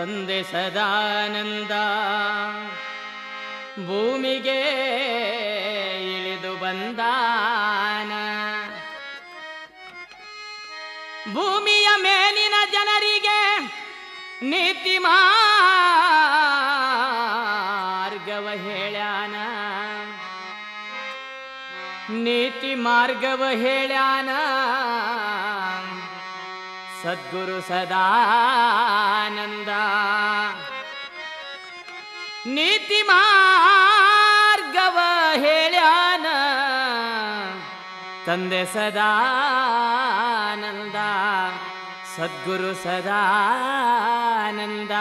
ತಂದೆ ಸದಾನಂದ ಭೂಮಿಗೆ ಇಳಿದು ಬಂದಾನ ಭೂಮಿಯ ಮೇಲಿನ ಜನರಿಗೆ ನೀತಿ ಮಾರ್ಗವ ಹೇಳ್ಯಾನ ನೀತಿ ಮಾರ್ಗವ ಹೇಳ್ಯಾನ ಸದ್ಗುರು ಸದಾನಂದ ನೀತಿ ಮಾರ್ಗವ ಹೇಳ್ಯಾನ ತಂದೆ ಸದಾನಂದ ಸದ್ಗುರು ಸದಾನಂದ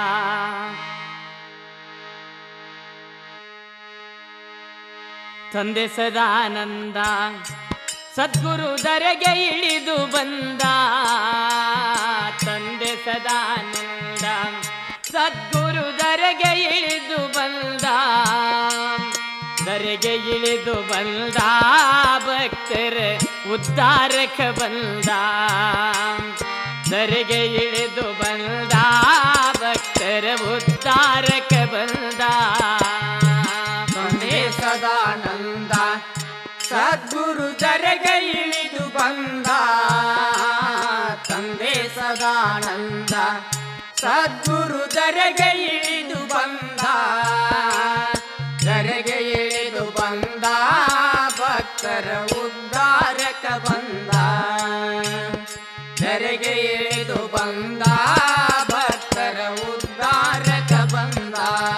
ತಂದೆ ಸದಾನಂದ ಸದ್ಗುರು ದರೆಗೆ ಇಳಿದು ಬಂದ ತಂದೆ ಸದಾನಂದ ಸದ್ಗುರು ದರೆಗೆ ಇಳಿದು ಬಂದ ದರೆಗೆ ಇಳಿದು ಬಂದ ಭಕ್ತರ ಉದ್ಧಾರಕ ಬಂದ ದರೆಗೆ ಇಳಿದು ಬಂದ ಭಕ್ತರ ಉದ್ಧಾರಕ ಬಂದ ತಂದೆ ಸದಾನಂದ ಸದ್ಗುರು ಜರೆಗೆ ಇಳಿದು ಬಂದ ತಂದೆ ಸದಾನಂದ ಸದ್ಗುರು ಜರೆಗೆ ಇಳಿದು ಬಂದ ಜರೆಗೆ ಇಳಿದು ಬಂದ ಭಕ್ತರ ಉದ್ಧಾರಕ ಬಂದ ಜರೆಗೆ ಇಳಿದು ಬಂದ ಭಕ್ತರ ಉದ್ಧಾರಕ ಬಂದ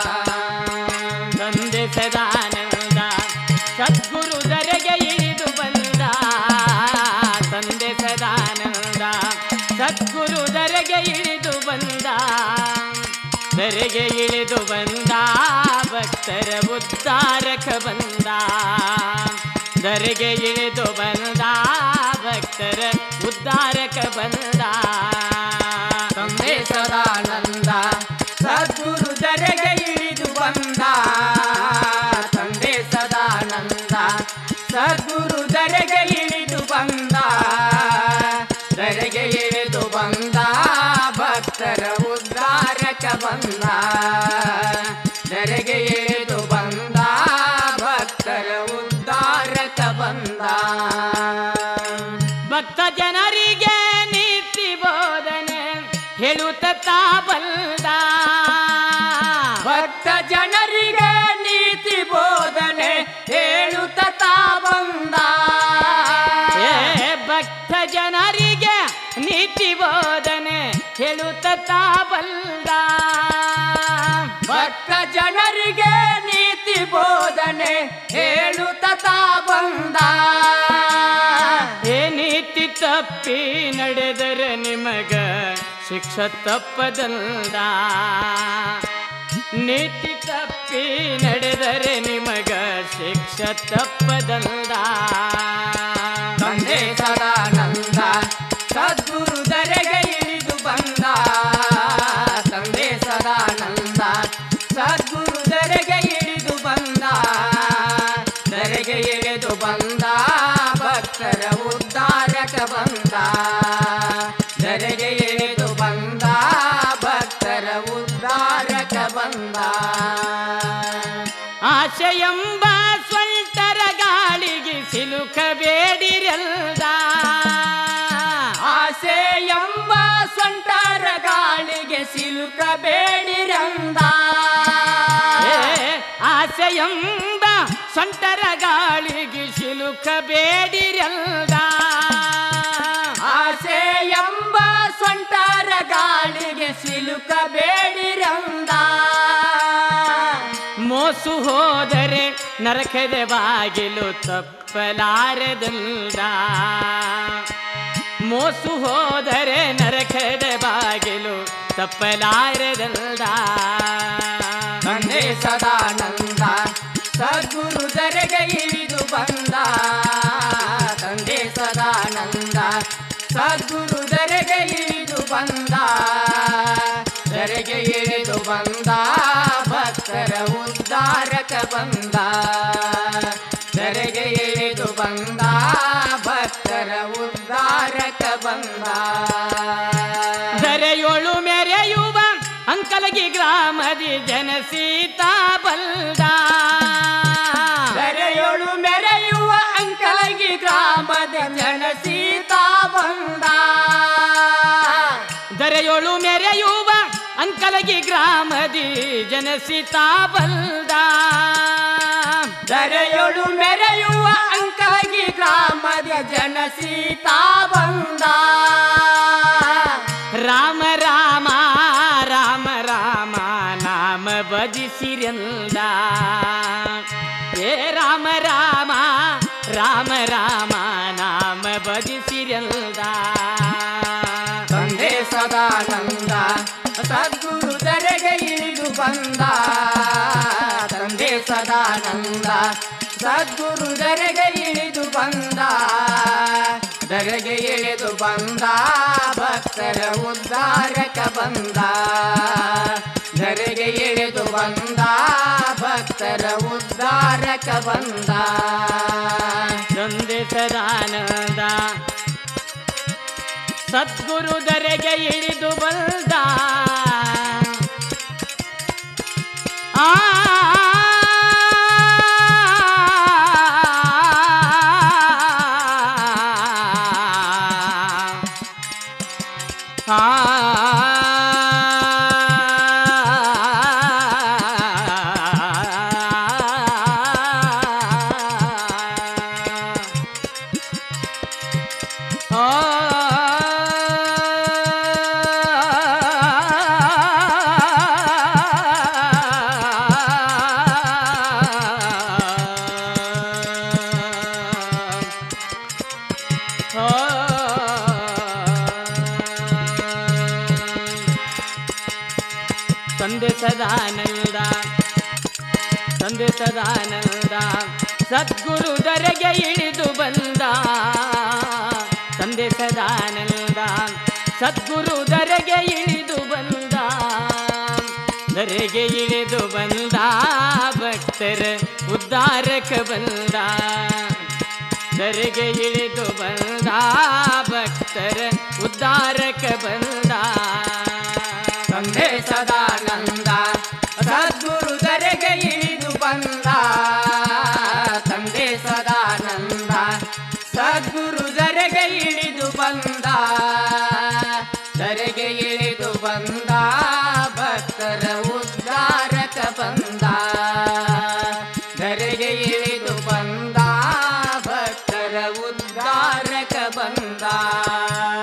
ತಂದೆ ಸದಾನಂದ ಸದ್ಗುರು ದರೆಗೆ ಇಳಿದು ಬಂದ ತಂದೆ ಸದಾನಂದ ಸದ್ಗುರು ದರೆಗೆ ಇಳಿದು ಬಂದ ದರೆಗೆ ಇಳಿದು ಬಂದ ಭಕ್ತರ ಉದ್ಧಾರಕ ಬಂದ ದರೆಗೆ ಇಳಿದು ಬಂದ ಭಕ್ತರ ಉದ್ಧಾರಕ ಬಂದ ತಂದೆ ಸದಾನಂದ ಸದ್ಗುರು ಜರೆಗೆ ಇಳಿದು ಬಂದ ತಂದೆ ಸದಾನಂದ ಸದ್ಗುರು ಜರೆಗೆ ಇಳಿದು ಬಂದ ಜರೆಗೆ ಇಳಿದು ಬಂದ ಭಕ್ತರ ಉದ್ಧಾರಕ ಬಂದ ಜರೆಗೆ ಇಳಿದು ಬಂದ ಭಕ್ತರ ಉದ್ಧಾರಕ ಬಂದ ಭಕ್ತ ಜನರಿಗೆ ನೀತಿ ಬೋಧನೆ ಹೇಳುತ್ತಾ ಬಂದ ಭಕ್ತ ಜನರಿಗೆ ನೀತಿ ಬೋಧನೆ ಹೇಳುತ್ತಾ ಬಂದ ಏ ಭಕ್ತ ಜನರಿಗೆ ನೀತಿ ಬೋಧನೆ ಹೇಳುತ್ತಾ ಬಂದ ಭಕ್ತ ಜನರಿಗೆ ನೀತಿ ಬೋಧನೆ ಹೇಳುತ್ತಾ ಬಂದ ಏ ನೀತಿ ತಪ್ಪಿ ನಡೆದರೆ ನಿಮಗ ಶಿಕ್ಷ ತಪ್ಪದಲ್ದ ನೀತಿ ತಪ್ಪಿ ನಡೆದರೆ ನಿಮಗ ಶಿಕ್ಷ ತಪ್ಪದಲ್ದ ತಂದೆ ಸದಾನಂದ ಸದ್ಗುರು ದರೆಗೆ ಇಳಿದು ಬಂದ ತಂದೆ ಸದಾನಂದ ಸದ್ಗುರು ದರೆಗೆ ಇಳಿದು ಬಂದ ದರೆಗೆ ಇಳಿದು ಬಂದ ಭಕ್ತರ ಉದ್ಧಾರಕ ಬಂದ ದರೆಗೆ ಇಳಿದು ಬಂದ ಭಕ್ತರ ಉದ್ಧಾರಕ ಬಂದ ಆಶೆಯೆಂಬ ಸ್ವಂಟರ ಗಾಳಿಗೆ ಸಿಲುಕಬೇಡಿರಲ್ದ ಆಸೆ ಎಂಬ ಸೊಂಟರ ಗಾಳಿಗೆ ಸಿಲುಕಬೇಡಿರಂದ ಏ, ಆಸೆಯೆಂಬ ಸ್ವಂಟರ ಗಾಳಿಗೆ ಸಿಲುಕಬೇಡಿರಲ್ದ ಆಸೆ ಎಂಬ ಸೊಂಟರ ಗಾಳಿಗೆ ಸಿಲುಕಬೇಡಿರಂದ ಮೋಸು ಹೋದರೆ ನರಕದ ಬಾಗಿಲು ತಪ್ಪಲಾರದಲ್ದ ಮೋಸು ಹೋದರೆ ನರಕದ ಬಾಗಿಲು ತಪ್ಪಲಾರದಲ್ದ ತಂದೆ ಸದಾನಂದ ಸದ್ಗುರು ದರೆಗೆ ಇಳಿದು ಬಂದ ತಂದೆ ಸದಾನಂದ ಸದ್ಗುರು ದರೆಗೆ ಇಳಿದು ಬಂದ ದರೆಗೆ ಇಳಿದು ಬಂದ ಭಕ್ತರ ಉದ್ಧಾರಕ ಬಂದ ದರೆಗೆ ಇಳಿದು ಬಂದ ಭಕ್ತರ ಉದ್ಧಾರಕ ಬಂದ ದರೆಯೊಳು ಮೆರೆಯುವ ಅಂಕಲಗಿ ಗ್ರಾಮದಿ ಜನಸೀತಾ ಬಲ್ದ ದರೆಯೊಳು ಮೆರೆಯುವ ಅಂಕಲಗಿ ಗ್ರಾಮದ ಜನ ಸೀತಾ ಬಂದ ದರೆಯೊಳು ಮೆರೆಯುವ ಅಂಕಲಗಿ ಗ್ರಾಮದಿ ಜನಸೀತಾ ಬಲ್ದ ದರೆಯೊಳು ಮೆರೆಯುವ ಅಂಕಲಗಿ ಗ್ರಾಮದ ಜನ ಸೀತಾ ಬಂದ ರಾಮ ರಾಮ ರಾಮ ರಾಮ ನಾಮ ಭಜಿಸಿರಂದ ಏ ರಾಮ ರಾಮ ರಾಮ ರಾಮ ನಾಮ ಭಜಿಸಿರಂದ ತಂದೆ ಸದಾನಂದ ಸದ್ಗುರು ದರೆಗೆ ಇಳಿದು ಬಂದ ತಂದೆ ಸದಾನಂದ ಸದ್ಗುರು ದರೆಗೆ ಇಳಿದು ಬಂದ ದರೆಗೆ ಇಳಿದು ಬಂದ ಭಕ್ತರ ಉದ್ಧಾರಕ ಬಂದ ದರೆಗೆ ಇಳಿದು ಬಂದ ಭಕ್ತರ ಉದ್ಧಾರಕ ಬಂದ ತಂದೆ ಸದಾನಂದ ಸದ್ಗುರು ದರೆಗೆ ಇಳಿದು ಬಂದ ಆ ತಂದೆ ಸದಾನಂದ ತಂದೆ ಸದಾನಂದ ಸದ್ಗುರು ದರೆಗೆ ಇಳಿದು ಬಂದ ತಂದೆ ಸದಾನಂದ ಸದ್ಗುರು ದರೆಗೆ ಇಳಿದು ಬಂದ ದರೆಗೆ ಇಳಿದು ಬಂದ ಭಕ್ತರ ಉದ್ಧಾರಕ ಬಂದ ದರೆಗೆ ಇಳಿದು ಬಂದ ಭಕ್ತರ ಉದ್ಧಾರಕ ಬಂದ ತಂದೆ ಸದಾನಂದ ಸದ್ಗುರು ದರೆಗೆ ಇಳಿದು ಬಂದ ತಂದೆ ಸದಾನಂದ ಸದ್ಗುರು ದರೆಗೆ ಇಳಿದು ಬಂದ ದರೆಗೆ ಇಳಿದು ಬಂದ ಭಕ್ತರ ಉದ್ಧಾರಕ ಬಂದ ದರೆಗೆ ಇಳಿದು ಬಂದ ಭಕ್ತರ ಉದ್ಧಾರಕ ಬಂದ